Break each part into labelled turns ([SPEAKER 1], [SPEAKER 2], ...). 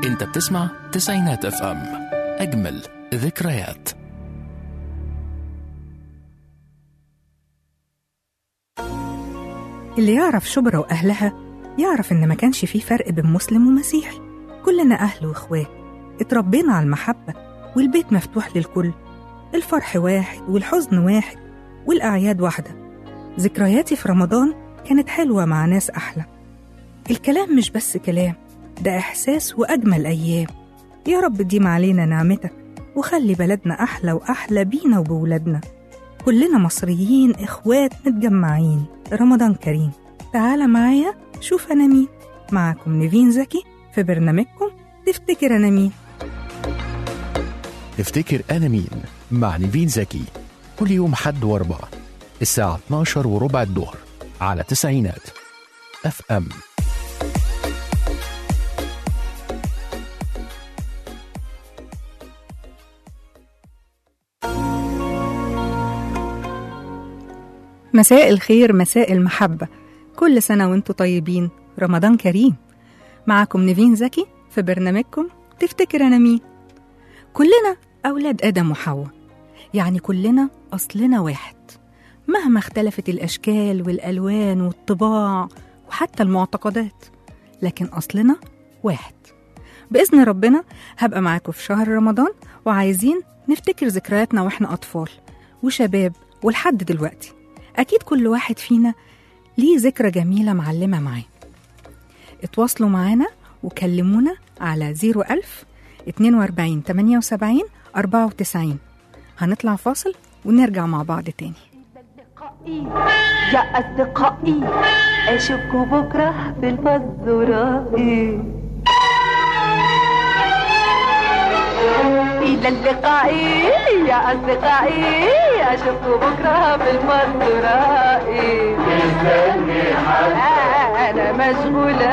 [SPEAKER 1] انت بتسمع تسعينات اف ام اجمل ذكريات
[SPEAKER 2] اللي يعرف شبرا وأهلها يعرف إن ما كانش فيه فرق بين مسلم ومسيحي كلنا أهل وإخوات اتربينا على المحبة والبيت مفتوح للكل الفرح واحد والحزن واحد والأعياد واحدة ذكرياتي في رمضان كانت حلوة مع ناس أحلى الكلام مش بس كلام ده إحساس وأجمل أيام يا رب ديم علينا نعمتك وخلي بلدنا أحلى وأحلى بينا وبولادنا كلنا مصريين إخوات متجمعين رمضان كريم تعال معايا شوف أنا مين معاكم نيفين زكي في برنامجكم تفتكر أنا مين
[SPEAKER 1] تفتكر انا مين مع نيفين زكي كل يوم حد واربع الساعة 12 وربع الظهر على تسعينات اف ام
[SPEAKER 2] مساء الخير مساء المحبة كل سنة وانتوا طيبين رمضان كريم معكم نيفين زكي في برنامجكم تفتكر أنا مين كلنا أولاد آدم وحواء يعني كلنا أصلنا واحد مهما اختلفت الأشكال والألوان والطباع وحتى المعتقدات لكن أصلنا واحد بإذن ربنا هبقى معاكم في شهر رمضان وعايزين نفتكر ذكرياتنا وإحنا أطفال وشباب ولحد دلوقتي أكيد كل واحد فينا ليه ذكرى جميلة معلمة معاه اتواصلوا معانا وكلمونا على 01000 42 78 94 هنطلع فاصل ونرجع مع بعض تاني
[SPEAKER 3] أصدقائي يا أصدقائي أشوفكوا بكرة في الفزورة إلى اللقاء يا أصدقائي أشوفكوا بكرة في الفزورة أنا مشغولة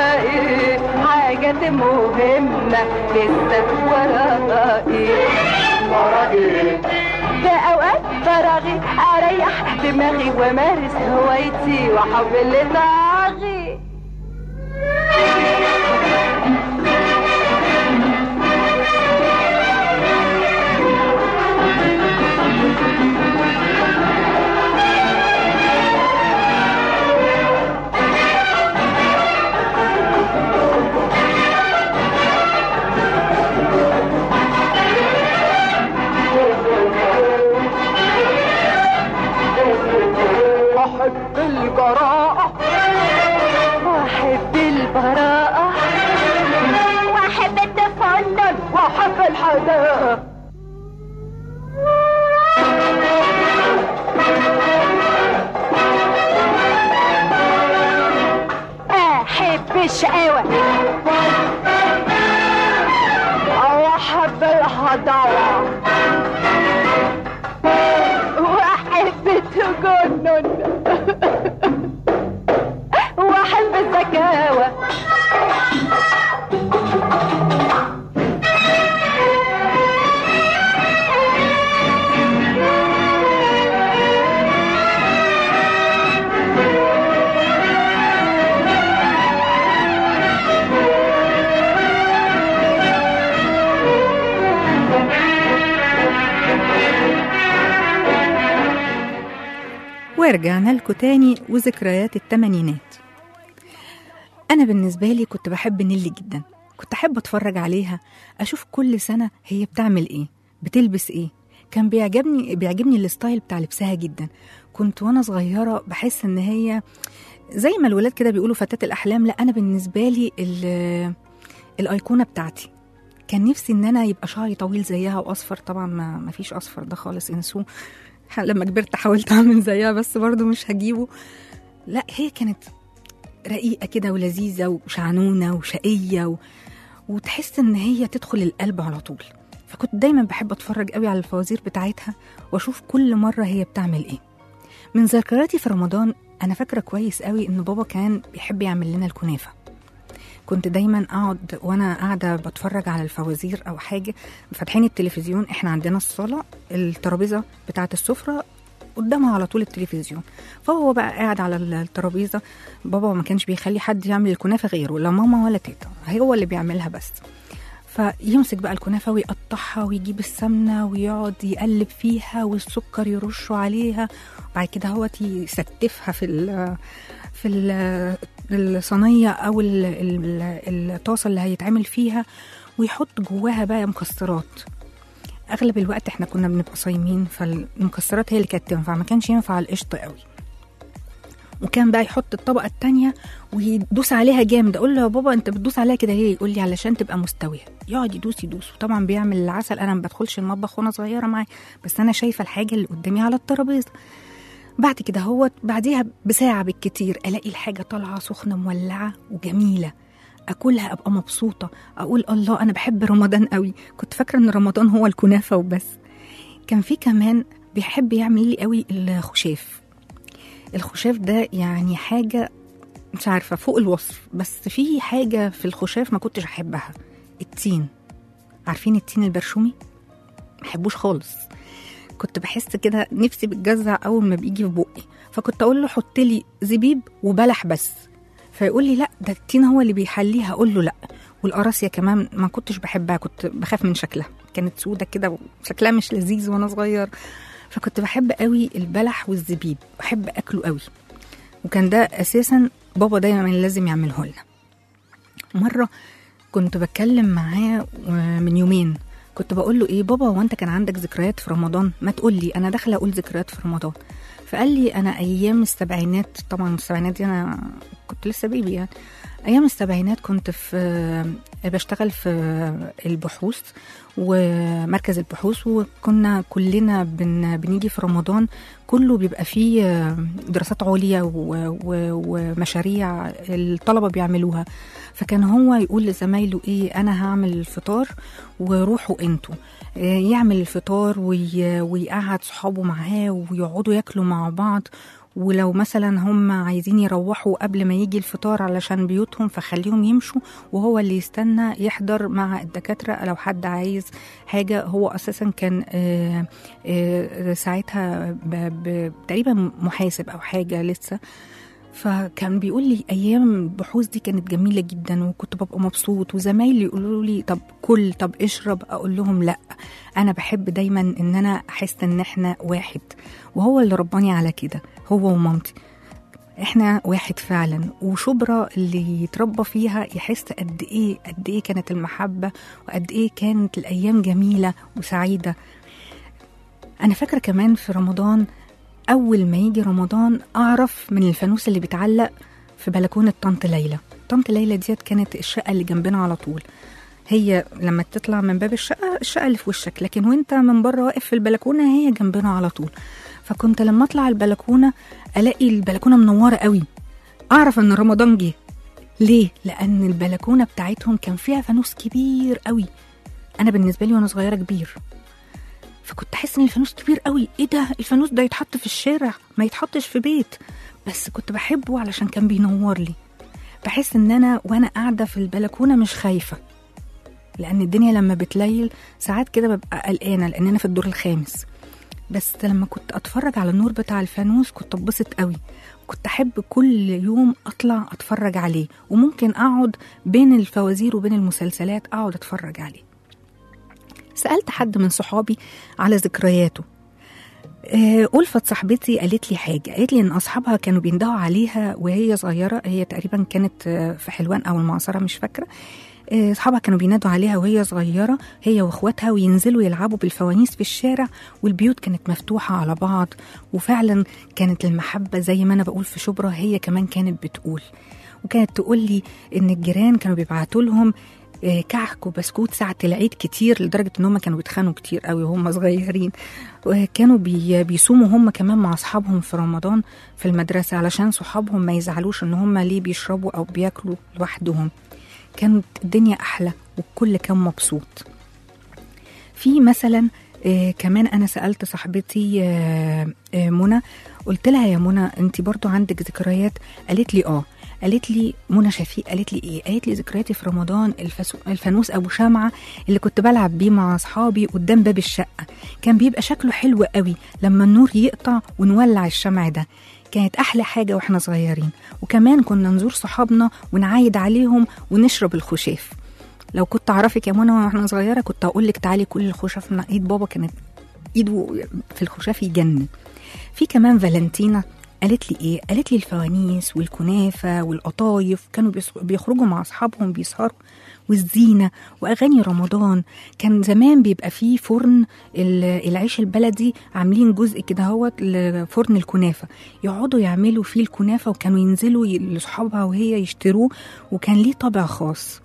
[SPEAKER 3] حاجة مهمة لسه وراءي في أوقات فراغي أريح دماغي وأمارس هوايتي وأحب اللي طاغي أحب الجراءة وأحب البراءة وأحب التفنن وأحب الحداقة أحب الشقاوة وأحب الهضاوة واحب التجنن واحب الذكاوة
[SPEAKER 2] ورجعنا لكم تاني وذكريات التمانينات أنا بالنسبة لي كنت بحب نيلي جدا كنت أحب أتفرج عليها أشوف كل سنة هي بتعمل إيه بتلبس إيه كان بيعجبني بيعجبني الستايل بتاع لبسها جدا كنت وأنا صغيرة بحس إن هي زي ما الولاد كده بيقولوا فتاة الأحلام لا أنا بالنسبة لي ال- الأيقونة بتاعتي كان نفسي إن أنا يبقى شعري طويل زيها وأصفر طبعا ما ما فيش أصفر ده خالص انسوه ح- لما كبرت حاولت اعمل زيها بس برضو مش هجيبه لا هي كانت رقيقة كده ولذيذة وشعنونة وشقية و... وتحس ان هي تدخل القلب على طول فكنت دايما بحب اتفرج قوي على الفوازير بتاعتها واشوف كل مرة هي بتعمل ايه من ذكرياتي في رمضان انا فاكرة كويس قوي ان بابا كان بيحب يعمل لنا الكنافة كنت دايما اقعد وانا قاعده بتفرج على الفوازير او حاجه فاتحين التلفزيون احنا عندنا الصاله الترابيزه بتاعه السفره قدامها على طول التلفزيون فهو بقى قاعد على الترابيزه بابا ما كانش بيخلي حد يعمل الكنافه غيره لا ماما ولا تيتا هو اللي بيعملها بس فيمسك بقى الكنافه ويقطعها ويجيب السمنه ويقعد يقلب فيها والسكر يرشه عليها وبعد كده هو يستفها في ال في ال- الصينيه او ال- ال- الطاسه اللي هيتعمل فيها ويحط جواها بقى مكسرات اغلب الوقت احنا كنا بنبقى صايمين فالمكسرات هي اللي كانت تنفع ما كانش ينفع القشطه قوي وكان بقى يحط الطبقه التانية ويدوس عليها جامد اقول له يا بابا انت بتدوس عليها كده ليه يقول لي علشان تبقى مستويه يقعد يدوس يدوس وطبعا بيعمل العسل انا ما بدخلش المطبخ وانا صغيره معاه بس انا شايفه الحاجه اللي قدامي على الترابيزه بعد كده هو بعديها بساعه بالكتير الاقي الحاجه طالعه سخنه مولعه وجميله اكلها ابقى مبسوطه اقول الله انا بحب رمضان قوي كنت فاكره ان رمضان هو الكنافه وبس كان في كمان بيحب يعمل لي قوي الخشاف الخشاف ده يعني حاجه مش عارفه فوق الوصف بس في حاجه في الخشاف ما كنتش احبها التين عارفين التين البرشومي ما بحبوش خالص كنت بحس كده نفسي بتجزع اول ما بيجي في بقي فكنت اقول له حط لي زبيب وبلح بس فيقول لي لا ده التين هو اللي بيحليها اقول له لا والقراصية كمان ما كنتش بحبها كنت بخاف من شكلها كانت سودة كده وشكلها مش لذيذ وانا صغير فكنت بحب قوي البلح والزبيب بحب اكله قوي وكان ده اساسا بابا دايما لازم يعمله لنا مره كنت بتكلم معاه من يومين كنت بقول له ايه بابا هو انت كان عندك ذكريات في رمضان ما تقول لي انا داخله اقول ذكريات في رمضان فقال لي انا ايام السبعينات طبعا السبعينات دي انا كنت لسه بيبي يعني ايام السبعينات كنت في بشتغل في البحوث ومركز البحوث وكنا كلنا بن بنيجي في رمضان كله بيبقى فيه دراسات عليا و- و- ومشاريع الطلبه بيعملوها فكان هو يقول لزمايله ايه انا هعمل الفطار وروحوا انتوا إيه، يعمل الفطار وي- ويقعد صحابه معاه ويقعدوا ياكلوا مع بعض ولو مثلا هم عايزين يروحوا قبل ما يجي الفطار علشان بيوتهم فخليهم يمشوا وهو اللي يستنى يحضر مع الدكاترة لو حد عايز حاجة هو أساسا كان آه، آه، ساعتها ب- ب- تقريبا محاسب أو حاجة لسه فكان بيقول لي ايام البحوث دي كانت جميله جدا وكنت ببقى مبسوط وزمايلي يقولوا لي طب كل طب اشرب اقول لهم لا انا بحب دايما ان انا احس ان احنا واحد وهو اللي رباني على كده هو ومامتي احنا واحد فعلا وشبرا اللي يتربى فيها يحس قد ايه قد ايه كانت المحبه وقد ايه كانت الايام جميله وسعيده انا فاكره كمان في رمضان اول ما يجي رمضان اعرف من الفانوس اللي بيتعلق في بلكونه طنط ليلى طنط ليلى ديت كانت الشقه اللي جنبنا على طول هي لما تطلع من باب الشقه الشقه اللي في وشك لكن وانت من بره واقف في البلكونه هي جنبنا على طول فكنت لما اطلع البلكونه الاقي البلكونه منوره قوي اعرف ان رمضان جه ليه لان البلكونه بتاعتهم كان فيها فانوس كبير قوي انا بالنسبه لي وانا صغيره كبير فكنت احس ان الفانوس كبير قوي ايه ده الفانوس ده يتحط في الشارع ما يتحطش في بيت بس كنت بحبه علشان كان بينور لي بحس ان انا وانا قاعده في البلكونه مش خايفه لان الدنيا لما بتليل ساعات كده ببقى قلقانه لان انا في الدور الخامس بس لما كنت اتفرج على النور بتاع الفانوس كنت اتبسط قوي كنت احب كل يوم اطلع اتفرج عليه وممكن اقعد بين الفوازير وبين المسلسلات اقعد اتفرج عليه سألت حد من صحابي على ذكرياته آه، ألفت صاحبتي قالت لي حاجة قالت لي إن أصحابها كانوا بيندهوا عليها وهي صغيرة هي تقريبا كانت آه، في حلوان أو المعصرة مش فاكرة آه، أصحابها كانوا بينادوا عليها وهي صغيرة هي وإخواتها وينزلوا يلعبوا بالفوانيس في الشارع والبيوت كانت مفتوحة على بعض وفعلا كانت المحبة زي ما أنا بقول في شبرا هي كمان كانت بتقول وكانت تقول لي إن الجيران كانوا بيبعتوا لهم آه، كعك وبسكوت ساعة العيد كتير لدرجة ان هم كانوا بيتخانوا كتير قوي وهم صغيرين وكانوا بي بيصوموا هم كمان مع اصحابهم في رمضان في المدرسة علشان صحابهم ما يزعلوش ان هم ليه بيشربوا او بياكلوا لوحدهم كانت الدنيا احلى والكل كان مبسوط في مثلا آه كمان انا سالت صاحبتي آه آه منى قلت لها يا منى انت برضو عندك ذكريات قالت لي اه قالت لي منى شفيق قالت لي ايه قالت لي ذكرياتي في رمضان الفسو... الفانوس ابو شمعه اللي كنت بلعب بيه مع اصحابي قدام باب الشقه كان بيبقى شكله حلو قوي لما النور يقطع ونولع الشمع ده كانت احلى حاجه واحنا صغيرين وكمان كنا نزور صحابنا ونعايد عليهم ونشرب الخشاف لو كنت اعرفك يا منى واحنا صغيره كنت هقول لك تعالي كل الخشاف من ايد بابا كانت ايده في الخشاف يجنن في كمان فالنتينا قالت لي ايه قالت لي الفوانيس والكنافه والقطايف كانوا بيص- بيخرجوا مع اصحابهم بيسهروا والزينه واغاني رمضان كان زمان بيبقى فيه فرن ال- العيش البلدي عاملين جزء كده هوت لفرن الكنافه يقعدوا يعملوا فيه الكنافه وكانوا ينزلوا ي- لاصحابها وهي يشتروه وكان ليه طابع خاص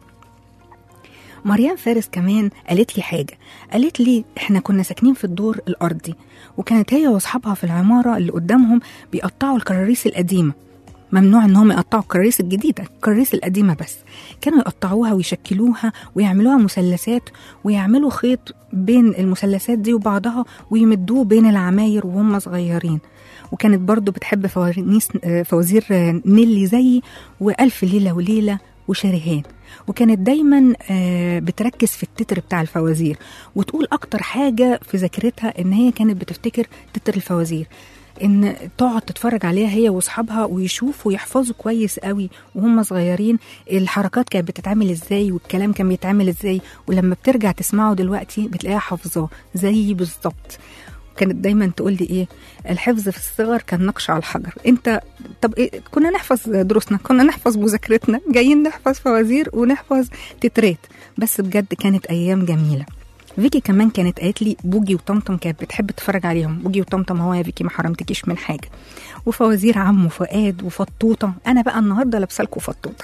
[SPEAKER 2] مريم فارس كمان قالت لي حاجة قالت لي احنا كنا ساكنين في الدور الأرضي وكانت هي واصحابها في العمارة اللي قدامهم بيقطعوا الكراريس القديمة ممنوع ان هم يقطعوا الكراريس الجديدة الكراريس القديمة بس كانوا يقطعوها ويشكلوها ويعملوها مثلثات ويعملوا خيط بين المثلثات دي وبعضها ويمدوه بين العماير وهم صغيرين وكانت برضو بتحب فوانيس فوازير نيلي زيي وألف ليلة وليلة وشريهان وكانت دايما آه، بتركز في التتر بتاع الفوازير وتقول اكتر حاجه في ذاكرتها ان هي كانت بتفتكر تتر الفوازير ان تقعد تتفرج عليها هي واصحابها ويشوفوا ويحفظوا كويس قوي وهم صغيرين الحركات كانت بتتعمل ازاي والكلام كان بيتعمل ازاي ولما بترجع تسمعه دلوقتي بتلاقيها حافظاه زي بالظبط كانت دايما تقول لي ايه الحفظ في الصغر كان نقش على الحجر انت طب إيه كنا نحفظ دروسنا كنا نحفظ مذاكرتنا جايين نحفظ فوازير ونحفظ تترات بس بجد كانت ايام جميله فيكي كمان كانت قالت لي بوجي وطمطم كانت بتحب تتفرج عليهم بوجي وطمطم هو يا فيكي ما حرمتكيش من حاجه وفوازير عمو فؤاد وفطوطه انا بقى النهارده لابسه لكم فطوطه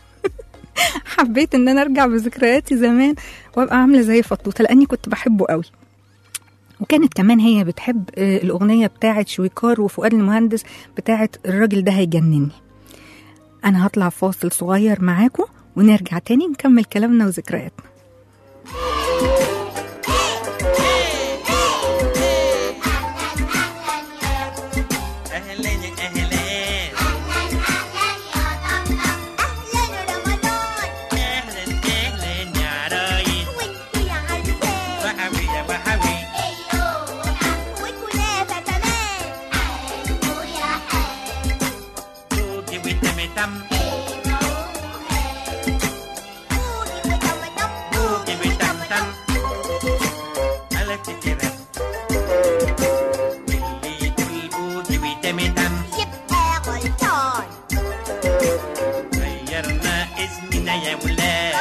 [SPEAKER 2] حبيت ان انا ارجع بذكرياتي زمان وابقى عامله زي فطوطه لاني كنت بحبه قوي وكانت كمان هي بتحب آه، الأغنية بتاعت شويكار وفؤاد المهندس بتاعت الراجل ده هيجنني أنا هطلع فاصل صغير معاكم ونرجع تاني نكمل كلامنا وذكرياتنا
[SPEAKER 4] اهلا يا اهلا اهلا اهلا يا عرايس وحوي يا وحوي بوجي وتمتم بوجي وتمتم على تترم اللي يقول بوجي وتمتم غيرنا اسمنا يا ولاد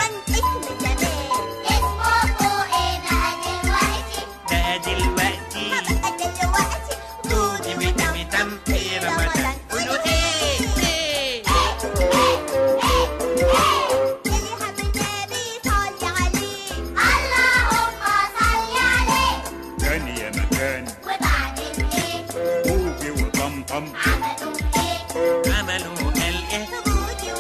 [SPEAKER 4] ده دلوقتي بوجي وتمتم في رمضان قولوا ايه ايه
[SPEAKER 5] كان يا مكان بوجي وطمطم
[SPEAKER 4] عملوا قال ايه بوجي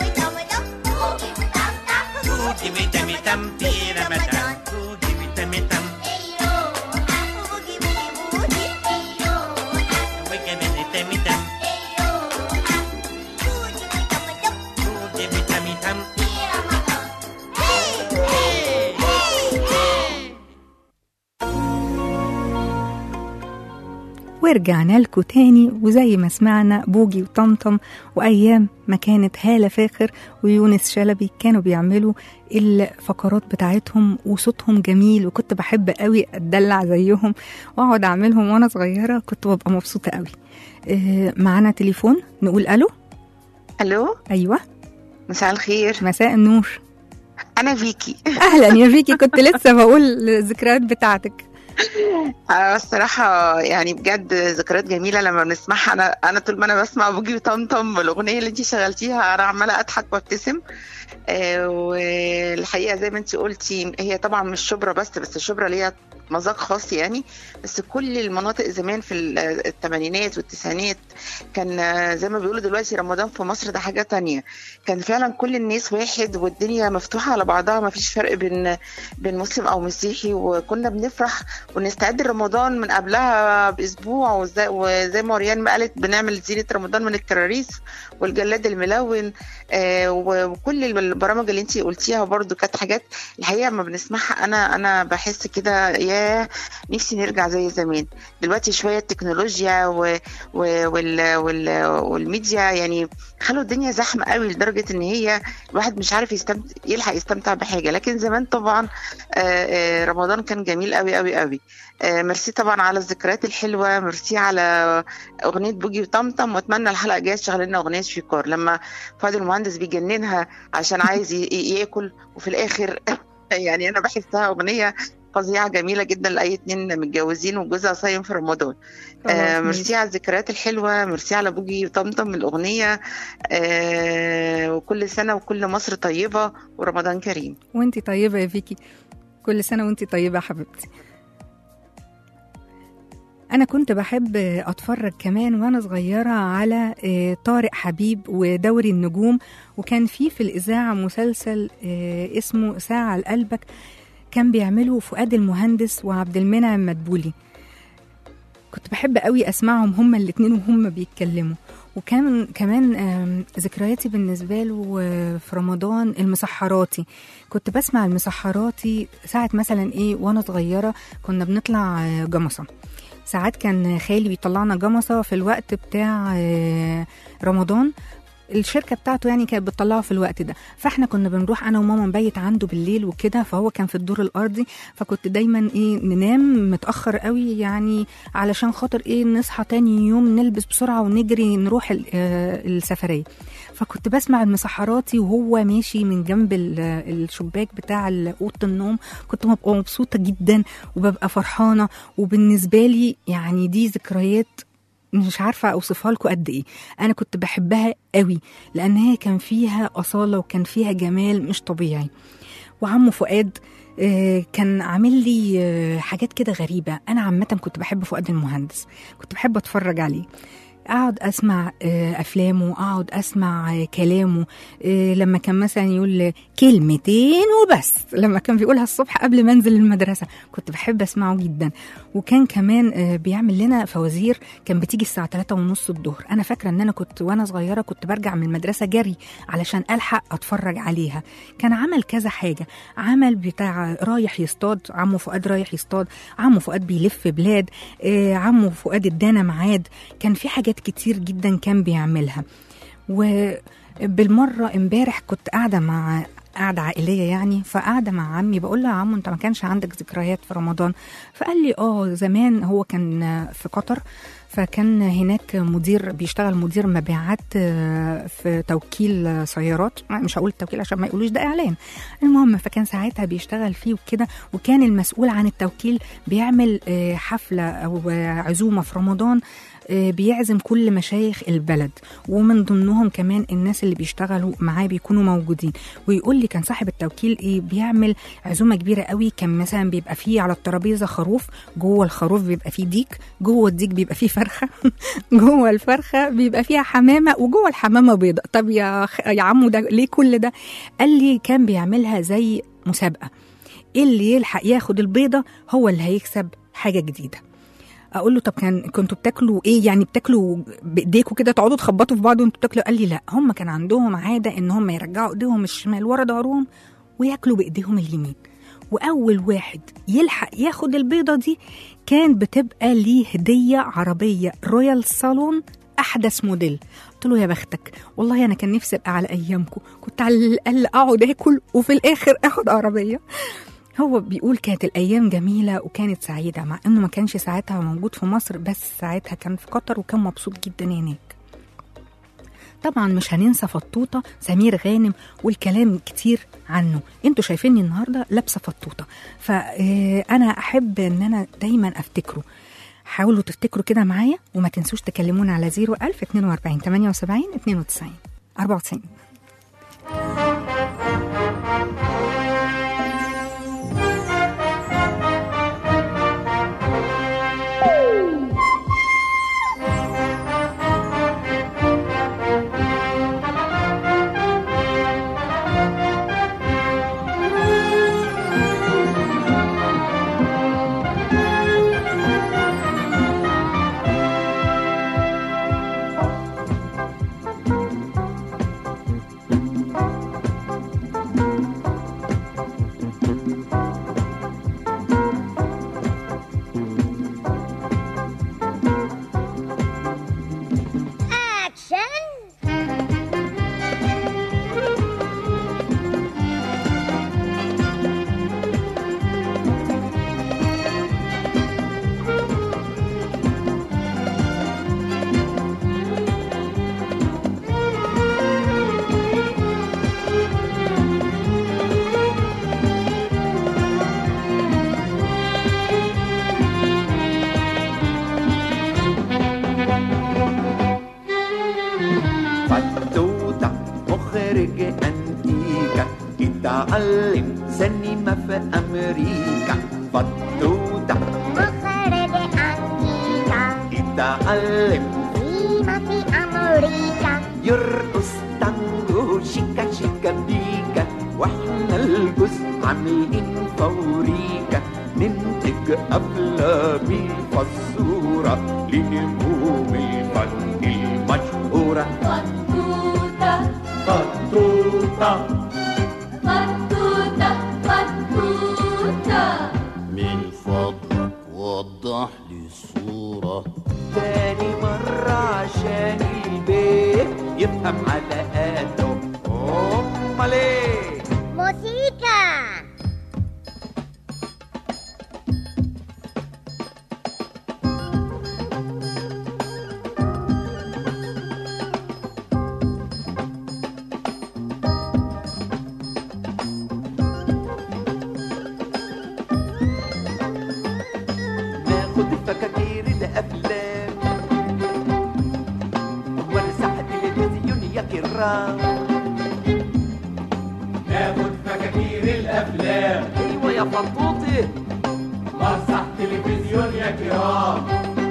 [SPEAKER 4] وتمتم في رمضان بوجي وتمتم وكمان تمتم بوجي وتمتم
[SPEAKER 2] ورجعنا لكم تاني وزي ما سمعنا بوجي وطمطم وأيام ما كانت هالة فاخر ويونس شلبي كانوا بيعملوا الفقرات بتاعتهم وصوتهم جميل وكنت بحب قوي أتدلع زيهم وأقعد أعملهم وأنا صغيرة كنت ببقى مبسوطة قوي آه، معانا تليفون نقول ألو
[SPEAKER 6] الو
[SPEAKER 2] أيوة
[SPEAKER 6] مساء الخير
[SPEAKER 2] مساء النور
[SPEAKER 6] انا فيكي
[SPEAKER 2] أهلا يا فيكي كنت لسه بقول الذكريات بتاعتك
[SPEAKER 6] آه، الصراحة يعني بجد ذكريات جميلة لما بنسمعها أنا أنا طول ما أنا بسمع بوجي وطمطم الأغنية اللي أنت شغلتيها أنا عمالة أضحك وأبتسم آه، والحقيقة زي ما أنت قلتي هي طبعا مش شبرا بس بس الشبرا ليها مذاق خاص يعني بس كل المناطق زمان في ال- الثمانينات والتسعينات كان آه، زي ما بيقولوا دلوقتي رمضان في مصر ده حاجة تانية كان فعلا كل الناس واحد والدنيا مفتوحة على بعضها ما فيش فرق بين بين مسلم أو مسيحي وكنا بنفرح ونستعد لرمضان من قبلها باسبوع وزي, وزي ما ريان ما قالت بنعمل زينه رمضان من الكراريس والجلاد الملون آه وكل البرامج اللي انت قلتيها برضو كانت حاجات الحقيقه لما بنسمعها انا انا بحس كده يا ياه نفسي نرجع زي زمان دلوقتي شويه التكنولوجيا و... و... وال... وال... والميديا يعني خلوا الدنيا زحمه قوي لدرجه ان هي الواحد مش عارف يستمتع يلحق يستمتع بحاجه لكن زمان طبعا آه، آه، رمضان كان جميل قوي قوي قوي آه، ميرسي طبعا على الذكريات الحلوه ميرسي على اغنيه بوجي وطمطم واتمنى الحلقه الجايه تشغل لنا اغنيه شيكار لما فؤاد المهندس بيجننها عشان عايز ي- ي- ياكل وفي الاخر يعني انا بحسها اغنيه فظيعه جميله جدا لاي اتنين متجوزين وجوزها صايم في رمضان
[SPEAKER 2] خلاص،
[SPEAKER 6] آه
[SPEAKER 2] ماشي.
[SPEAKER 6] ميرسي على الذكريات الحلوه ميرسي على بوجي وطمطم الاغنيه آه وكل سنه وكل مصر طيبه ورمضان كريم
[SPEAKER 2] وانتي طيبة يا فيكي كل سنة وانتي طيبة يا حبيبتي أنا كنت بحب أتفرج كمان وأنا صغيرة على آه، طارق حبيب ودوري النجوم وكان في في الإذاعة مسلسل آه، اسمه ساعة لقلبك كان بيعمله فؤاد المهندس وعبد المنعم مدبولي كنت بحب قوي أسمعهم هما الاتنين وهم بيتكلموا وكان كمان آم، ذكرياتي بالنسبة له آه، في رمضان المسحراتي كنت بسمع المسحراتي ساعة مثلا ايه وانا صغيرة كنا بنطلع آه، جمصة ساعات كان خالي بيطلعنا جمصة في الوقت بتاع آه، رمضان الشركه بتاعته يعني كانت بتطلعه في الوقت ده فاحنا كنا بنروح انا وماما نبيت عنده بالليل وكده فهو كان في الدور الارضي فكنت دايما ايه ننام متاخر قوي يعني علشان خاطر ايه نصحى تاني يوم نلبس بسرعه ونجري نروح ال- آه، السفريه فكنت بسمع المسحراتي وهو ماشي من جنب ال- الشباك بتاع ال- اوضه النوم كنت ببقى مبسوطه جدا وببقى فرحانه وبالنسبه لي يعني دي ذكريات مش عارفه اوصفها لكم قد ايه انا كنت بحبها قوي لان هي كان فيها اصاله وكان فيها جمال مش طبيعي وعمه فؤاد آه، كان عامل لي آه، حاجات كده غريبه انا عامه كنت بحب فؤاد المهندس كنت بحب اتفرج عليه اقعد اسمع آه، افلامه اقعد اسمع آه، كلامه آه، لما كان مثلا يقول كلمتين وبس لما كان بيقولها الصبح قبل ما انزل المدرسه كنت بحب اسمعه جدا وكان كمان آه، بيعمل لنا فوازير كان بتيجي الساعه 3 ونص الظهر انا فاكره ان انا كنت وانا صغيره كنت برجع من المدرسه جري علشان الحق اتفرج عليها كان عمل كذا حاجه عمل بتاع رايح يصطاد عمو فؤاد رايح يصطاد عمو فؤاد بيلف بلاد آه، عمو فؤاد ادانا ميعاد كان في حاجات كتير جدا كان بيعملها وبالمره امبارح كنت قاعده مع قاعدة عائلية يعني فقاعدة مع عمي بقول له يا عمو انت ما كانش عندك ذكريات في رمضان فقال لي اه زمان هو كان في قطر فكان هناك مدير بيشتغل مدير مبيعات آه، في توكيل آه، سيارات مش هقول التوكيل عشان ما يقولوش ده اعلان المهم فكان ساعتها بيشتغل فيه وكده وكان المسؤول عن التوكيل بيعمل آه، حفلة او آه، عزومة في رمضان آه، بيعزم كل مشايخ البلد ومن ضمنهم كمان الناس اللي بيشتغلوا معاه بيكونوا موجودين ويقول لي كان صاحب التوكيل ايه بيعمل عزومه كبيره قوي كان مثلا بيبقى فيه على الترابيزه خروف جوه الخروف بيبقى فيه ديك جوه الديك بيبقى فيه فرخه جوه الفرخه بيبقى فيها حمامه وجوه الحمامه بيضه طب يا خ- يا عمو ده ليه كل ده قال لي كان بيعملها زي مسابقه اللي يلحق ياخد البيضه هو اللي هيكسب حاجه جديده اقول له طب كان كنتوا بتاكلوا ايه يعني بتاكلوا بايديكوا كده تقعدوا تخبطوا في بعض وانتوا بتاكلوا قال لي لا هم كان عندهم عاده ان هم يرجعوا ايديهم الشمال ورا ظهرهم وياكلوا بايديهم اليمين واول واحد يلحق ياخد البيضه دي كان بتبقى ليه هديه عربيه رويال صالون احدث موديل قلت له يا بختك والله انا كان نفسي ابقى على ايامكم كنت على الاقل اقعد اكل وفي الاخر اخد عربيه هو بيقول كانت الأيام جميلة وكانت سعيدة مع إنه ما كانش ساعتها موجود في مصر بس ساعتها كان في قطر وكان مبسوط جدا هناك طبعا مش هننسى فطوطة سمير غانم والكلام كتير عنه انتوا شايفيني النهاردة لابسة فطوطة فأنا أحب إن أنا دايما أفتكره حاولوا تفتكروا كده معايا وما تنسوش تكلمونا على 01000 42 78 92 94
[SPEAKER 7] يتعلم سينما في أمريكا فتوتة
[SPEAKER 8] مخرج أمريكا
[SPEAKER 7] يتعلم
[SPEAKER 8] سيما في أمريكا
[SPEAKER 7] يرقص تانجو شيكا شيكا بيكا واحنا الجزء عاملين فوريكا ننتج أفلام فزورة لنجوم الفن المشهورة
[SPEAKER 9] بطوطة
[SPEAKER 7] فتوتة
[SPEAKER 9] بطوطة بطوطة
[SPEAKER 10] من فضلك وضح لي الصورة
[SPEAKER 7] تاني مرة عشان البيت يفهم على قده أمال إيه
[SPEAKER 8] موسيقى
[SPEAKER 7] ناخد فكاكير الافلام ورسح تلفزيون يا كرام
[SPEAKER 11] ناخد فكاكير الافلام
[SPEAKER 7] ايوه يا فطوطي
[SPEAKER 11] مسرح تلفزيون يا كرام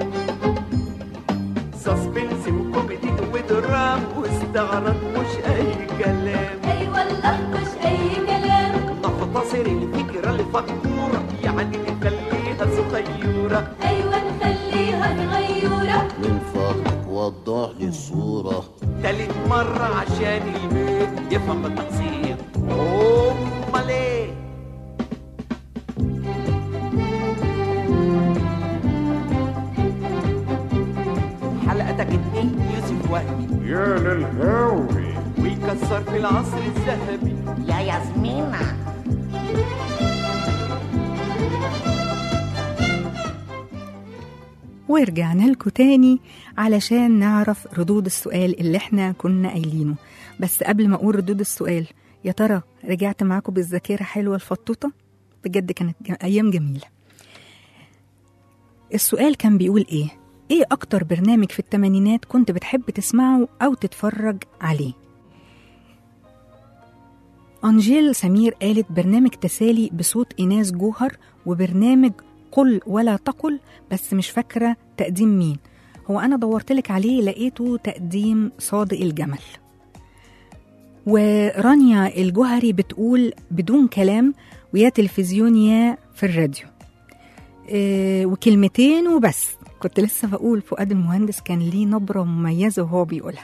[SPEAKER 7] سسبنس وكوميدي ودرام واستعراض مش اي كلام
[SPEAKER 9] أي والله مش أي كلام
[SPEAKER 7] نختصر الفكرة لفكورة يعني نخليها صغيرة
[SPEAKER 9] أيوة نخليها صغيرة
[SPEAKER 10] من فضلك وضح لي الصورة
[SPEAKER 7] تالت مرة عشان البيت يفهم التقصير أمال إيه حلقتك اتنين يوسف وهبي
[SPEAKER 5] يا للهاوي
[SPEAKER 7] ويكسر في العصر الذهبي
[SPEAKER 8] يا ياسمينة
[SPEAKER 2] ورجعنا لكم تاني علشان نعرف ردود السؤال اللي احنا كنا قايلينه بس قبل ما اقول ردود السؤال يا ترى رجعت معاكم بالذاكرة حلوة الفطوطة بجد كانت ج- أيام جميلة السؤال كان بيقول ايه ايه اكتر برنامج في التمانينات كنت بتحب تسمعه او تتفرج عليه أنجيل سمير قالت برنامج تسالي بصوت إيناس جوهر وبرنامج قل ولا تقل بس مش فاكرة تقديم مين هو أنا دورتلك عليه لقيته تقديم صادق الجمل ورانيا الجوهري بتقول بدون كلام ويا تلفزيون يا في الراديو إيه وكلمتين وبس كنت لسه بقول فؤاد المهندس كان ليه نبرة مميزة وهو بيقولها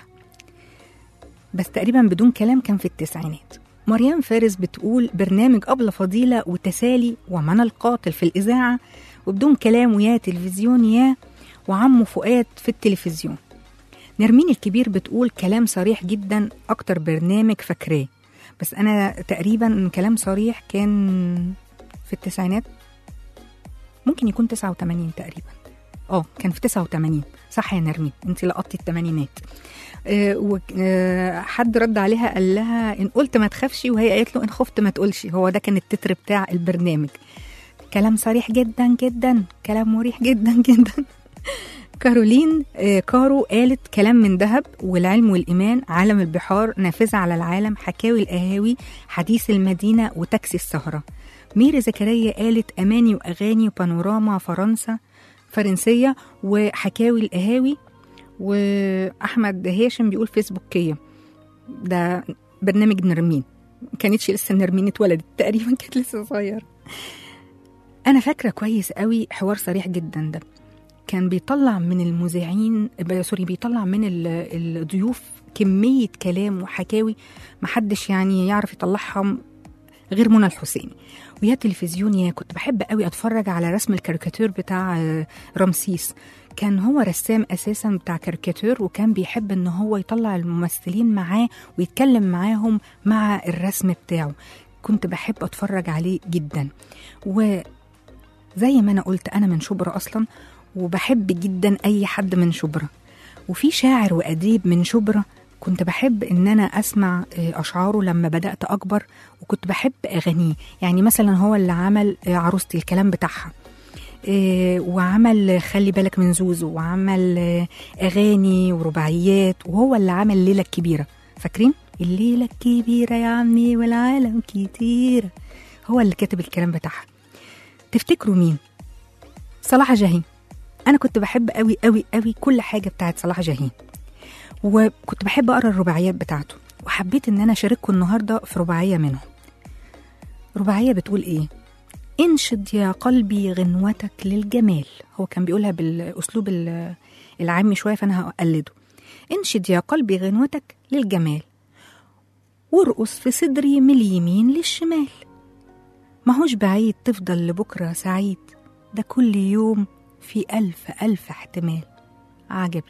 [SPEAKER 2] بس تقريبا بدون كلام كان في التسعينات مريم فارس بتقول برنامج أبلة فضيلة وتسالي ومنى القاتل في الإذاعة وبدون كلام ويا تلفزيون يا وعمه فؤاد في التلفزيون نرمين الكبير بتقول كلام صريح جدا أكتر برنامج فاكراه بس أنا تقريبا كلام صريح كان في التسعينات ممكن يكون 89 تقريبا اه كان في 89 صح يا نرمين انت لقطتي الثمانينات آه، و- آه، حد رد عليها قال لها ان قلت ما تخافش وهي قالت له ان خفت ما تقولش هو ده كان التتر بتاع البرنامج كلام صريح جدا جدا كلام مريح جدا جدا كارولين آه، كارو قالت كلام من ذهب والعلم والإيمان عالم البحار نافذة على العالم حكاوي القهاوي حديث المدينة وتاكسي السهرة ميري زكريا قالت أماني وأغاني وبانوراما فرنسا فرنسية وحكاوي القهاوي وأحمد هاشم بيقول فيسبوكية ده برنامج نرمين ما كانتش لسه نرمين اتولدت تقريبا كانت لسه صغيرة أنا فاكرة كويس قوي حوار صريح جدا ده كان بيطلع من المذيعين ب- سوري بيطلع من ال- الضيوف كمية كلام وحكاوي محدش يعني يعرف يطلعهم غير منى الحسيني ويا تلفزيون يا كنت بحب قوي اتفرج على رسم الكاريكاتير بتاع آه، رمسيس كان هو رسام اساسا بتاع كاريكاتير وكان بيحب ان هو يطلع الممثلين معاه ويتكلم معاهم مع الرسم بتاعه كنت بحب اتفرج عليه جدا وزي ما انا قلت انا من شبرا اصلا وبحب جدا اي حد من شبرا وفي شاعر واديب من شبرا كنت بحب ان انا اسمع آه، اشعاره لما بدات اكبر وكنت بحب اغانيه يعني مثلا هو اللي عمل آه، عروستي الكلام بتاعها آه، وعمل خلي بالك من زوزو وعمل آه، اغاني ورباعيات وهو اللي عمل ليله الكبيره فاكرين الليلة الكبيرة يا عمي والعالم كتيرة هو اللي كاتب الكلام بتاعها تفتكروا مين؟ صلاح جاهين أنا كنت بحب قوي قوي قوي كل حاجة بتاعت صلاح جاهين وكنت بحب أقرأ الرباعيات بتاعته وحبيت إن أنا أشارككم النهاردة في رباعية منهم رباعية بتقول إيه؟ انشد يا قلبي غنوتك للجمال هو كان بيقولها بالأسلوب ال- العامي شوية فأنا هقلده انشد يا قلبي غنوتك للجمال وارقص في صدري من اليمين للشمال ماهوش بعيد تفضل لبكرة سعيد ده كل يوم في ألف ألف احتمال عجبي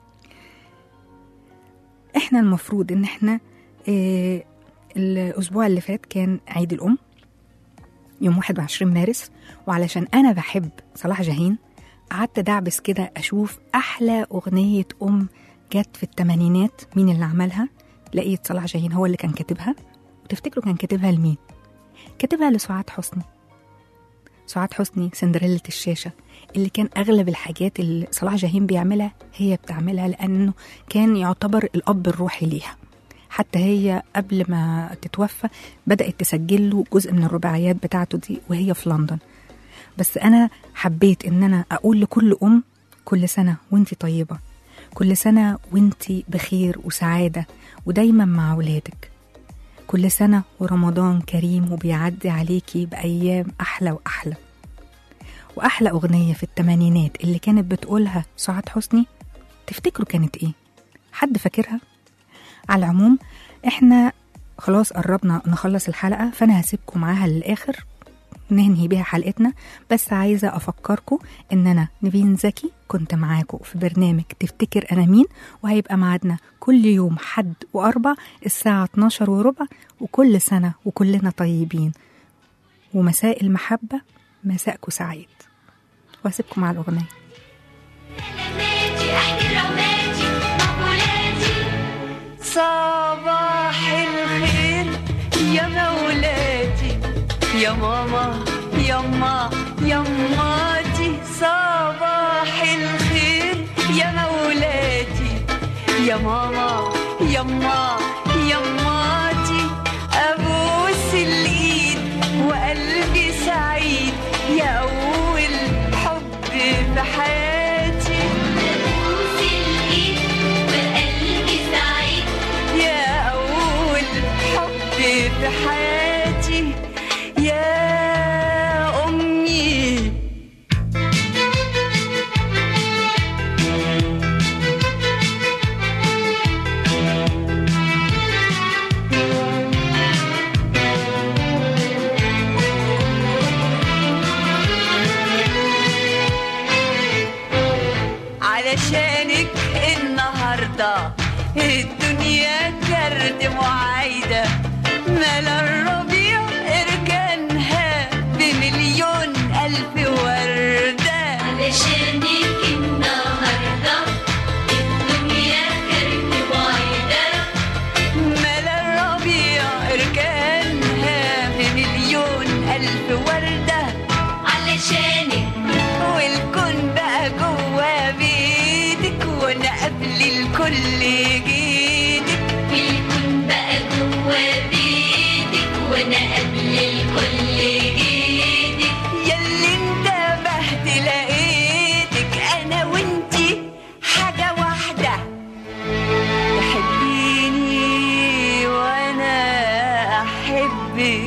[SPEAKER 2] احنا المفروض ان احنا اه الأسبوع اللي فات كان عيد الأم يوم 21 مارس وعلشان أنا بحب صلاح جاهين قعدت دعبس كده أشوف أحلى أغنية أم جت في التمانينات مين اللي عملها لقيت صلاح جاهين هو اللي كان كاتبها وتفتكروا كان كاتبها لمين كاتبها لسعاد حسني سعاد حسني سندريلا الشاشة اللي كان أغلب الحاجات اللي صلاح جاهين بيعملها هي بتعملها لأنه كان يعتبر الأب الروحي ليها حتى هي قبل ما تتوفى بدأت تسجل له جزء من الرباعيات بتاعته دي وهي في لندن بس أنا حبيت إن أنا أقول لكل أم كل سنة وانتي طيبة كل سنة وانتي بخير وسعادة ودايما مع ولادك كل سنة ورمضان كريم وبيعدي عليكي بأيام أحلى وأحلى وأحلى أغنية في التمانينات اللي كانت بتقولها سعاد حسني تفتكروا كانت إيه؟ حد فاكرها؟ على العموم إحنا خلاص قربنا نخلص الحلقة فأنا هسيبكم معاها للآخر ننهي بيها حلقتنا بس عايزة أفكركم إن أنا نيفين زكي كنت معاكم في برنامج تفتكر أنا مين وهيبقى معادنا كل يوم حد وأربع الساعة 12 وربع وكل سنة وكلنا طيبين ومساء المحبة مساءكم سعيد وأسيبكم مع الأغنية
[SPEAKER 12] صباح الخير يا مولاتي يا ماما يما يماتي صباح الخير يا مولاتي يا ماما يما يماتي ابوس الايد وقلبي سعيد يا اول حب في حياتي ابوس الايد وقلبي سعيد يا اول حب في حياتي يا امي علشانك النهارده الدنيا كرد معايده ملا الربيع اركانها بمليون الف ورده علشانك النهارده الدنيا كرد معايده ملا الربيع اركانها بمليون الف ورده علشانك والكون بقى جوا بيتك وانا قبل الكل جيتك الكون بقى جوا بيتك وانا قبل الكل جيتك ياللي انتبهت لقيتك انا وانتي حاجه واحده تحبيني وانا احبك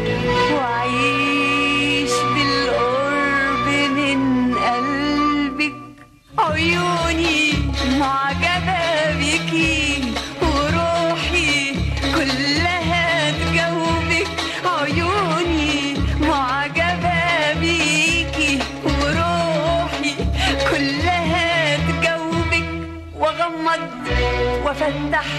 [SPEAKER 12] وأعيش بالقرب من قلبك عيوني معجبة بيكي وروحي كلها تجاوبك عيوني معجبة بيكي وروحي كلها تجاوبك وأغمض وأفتح